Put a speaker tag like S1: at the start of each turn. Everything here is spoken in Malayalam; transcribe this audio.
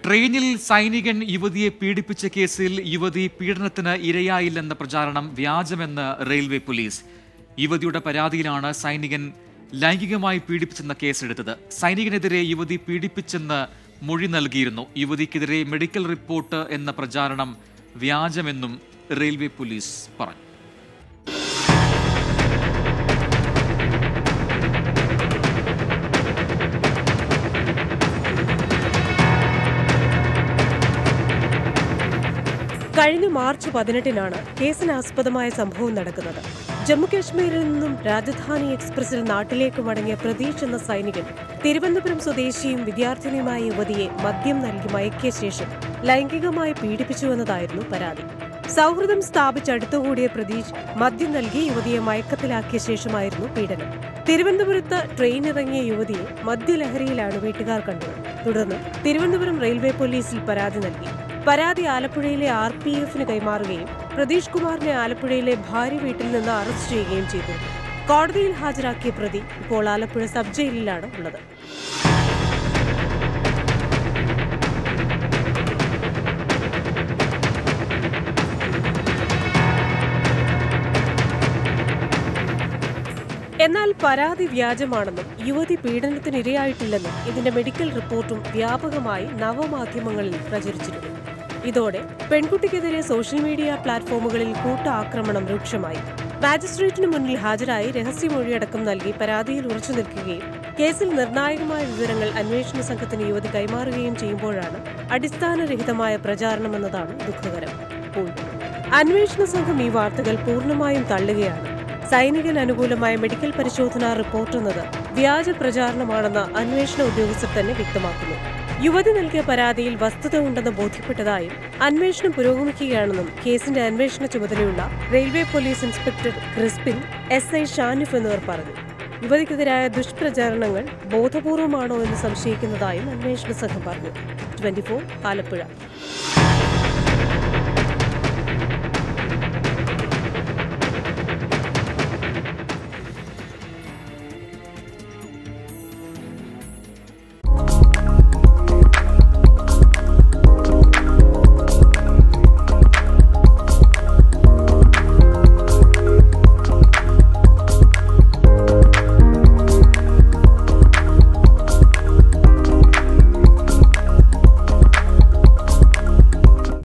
S1: ട്രെയിനിൽ സൈനികൻ യുവതിയെ പീഡിപ്പിച്ച കേസിൽ യുവതി പീഡനത്തിന് ഇരയായില്ലെന്ന പ്രചാരണം വ്യാജമെന്ന് റെയിൽവേ പോലീസ് യുവതിയുടെ പരാതിയിലാണ് സൈനികൻ ലൈംഗികമായി പീഡിപ്പിച്ചെന്ന കേസെടുത്തത് സൈനികനെതിരെ യുവതി പീഡിപ്പിച്ചെന്ന് മൊഴി നൽകിയിരുന്നു യുവതിക്കെതിരെ മെഡിക്കൽ റിപ്പോർട്ട് എന്ന പ്രചാരണം വ്യാജമെന്നും റെയിൽവേ പോലീസ് പറഞ്ഞു
S2: കഴിഞ്ഞ മാർച്ച് പതിനെട്ടിനാണ് കേസിനാസ്പദമായ സംഭവം നടക്കുന്നത് ജമ്മുകാശ്മീരിൽ നിന്നും രാജധാനി എക്സ്പ്രസിൽ നാട്ടിലേക്ക് മടങ്ങിയ പ്രതീഷ് എന്ന സൈനികൻ തിരുവനന്തപുരം സ്വദേശിയും വിദ്യാർത്ഥിനിയുമായ യുവതിയെ മദ്യം നൽകി മയക്കിയ ശേഷം ലൈംഗികമായി പീഡിപ്പിച്ചുവെന്നതായിരുന്നു പരാതി സൗഹൃദം സ്ഥാപിച്ച് അടുത്തുകൂടിയ പ്രതീഷ് മദ്യം നൽകി യുവതിയെ മയക്കത്തിലാക്കിയ ശേഷമായിരുന്നു പീഡനം തിരുവനന്തപുരത്ത് ട്രെയിൻ ഇറങ്ങിയ യുവതിയെ മദ്യലഹരിയിലാണ് വീട്ടുകാർ കണ്ടത് തുടർന്ന് തിരുവനന്തപുരം റെയിൽവേ പോലീസിൽ പരാതി നൽകി പരാതി ആലപ്പുഴയിലെ ആർ പി എഫിന് കൈമാറുകയും പ്രതീഷ് കുമാറിനെ ആലപ്പുഴയിലെ ഭാര്യ വീട്ടിൽ നിന്ന് അറസ്റ്റ് ചെയ്യുകയും ചെയ്തു കോടതിയിൽ ഹാജരാക്കിയ പ്രതി ഇപ്പോൾ ആലപ്പുഴ സബ് ജയിലിലാണ് ഉള്ളത് എന്നാൽ പരാതി വ്യാജമാണെന്നും യുവതി പീഡനത്തിനിരയായിട്ടില്ലെന്നും ഇതിന്റെ മെഡിക്കൽ റിപ്പോർട്ടും വ്യാപകമായി നവമാധ്യമങ്ങളിൽ പ്രചരിച്ചിരുന്നു ഇതോടെ പെൺകുട്ടിക്കെതിരെ സോഷ്യൽ മീഡിയ പ്ലാറ്റ്ഫോമുകളിൽ കൂട്ട ആക്രമണം രൂക്ഷമായി മാജിസ്ട്രേറ്റിന് മുന്നിൽ ഹാജരായി രഹസ്യമൊഴിയടക്കം നൽകി പരാതിയിൽ ഉറച്ചു നിൽക്കുകയും കേസിൽ നിർണായകമായ വിവരങ്ങൾ അന്വേഷണ സംഘത്തിന് യുവതി കൈമാറുകയും ചെയ്യുമ്പോഴാണ് അടിസ്ഥാനരഹിതമായ പ്രചാരണമെന്നതാണ് ദുഃഖകരം ഇപ്പോൾ അന്വേഷണ സംഘം ഈ വാർത്തകൾ പൂർണ്ണമായും തള്ളുകയാണ് സൈനികൻ അനുകൂലമായ മെഡിക്കൽ പരിശോധനാ റിപ്പോർട്ട് എന്നത് വ്യാജ പ്രചാരണമാണെന്ന് അന്വേഷണ ഉദ്യോഗസ്ഥർ തന്നെ വ്യക്തമാക്കുന്നു യുവതി നൽകിയ പരാതിയിൽ വസ്തുത ഉണ്ടെന്ന് ബോധ്യപ്പെട്ടതായും അന്വേഷണം പുരോഗമിക്കുകയാണെന്നും കേസിന്റെ അന്വേഷണ ചുമതലയുള്ള railway police inspector Crispin S I Shanif എന്നിവർ പറഞ്ഞു യുവതിക്കെതിരായ ദുഷ്പ്രചാരണങ്ങൾ ബോധപൂർവമാണോ എന്ന് സംശയിക്കുന്നതായും അന്വേഷണ സംഘം പറഞ്ഞു ട്വന്റി ആലപ്പുഴ